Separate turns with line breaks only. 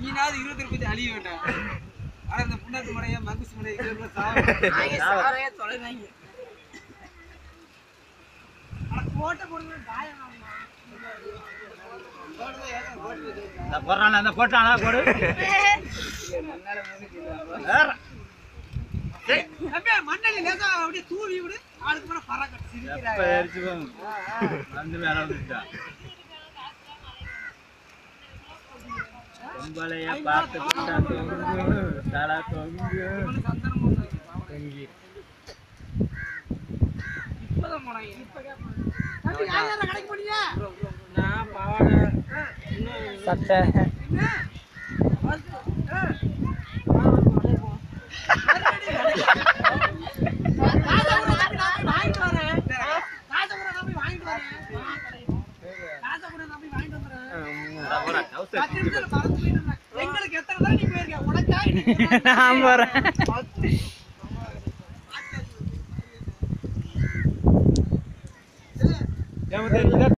நீனாவது இருபத்தி பத்தி அழிய வேண்டாம் ஆனா இந்த புண்ணாக்கு மடையா மங்குசு மடையா இதுல சாவு
இந்த போடுறான்ல, அந்த போட்டானா போடு வேற.
மண்ணலி லேசா அப்படியே தூவி விடு ஆளுக்கு மேல பறக்கட்டு
எப்ப எரிச்சுக்கும் வந்து மேல வந்துட்டா பொம்பளைய பார்த்து விட்டா தொங்கு, தலை தொங்கு. தொங்கி.
இப்பதான் போனாங்க தம்பி யார் யாரா கடைக்கு போனீங்க
நான் பாவாடை சட்டை
ராஜாபுரம் நம்பி நான் வாங்கிட்டு வரேன் ராஜாபுரம் நம்பி வாங்கிட்டு வரேன் ராஜாபுரம் நம்பி வாங்கிட்டு வந்துறேன்
அப்புறம் trouser
பத்து நிமிஷத்துல மறந்து போயிட்டு இருந்தேன். எங்களுக்கு எத்தனை தடவை நீ போயிருக்க உனக்கா
நான் போறேன் ஏன் தெரியல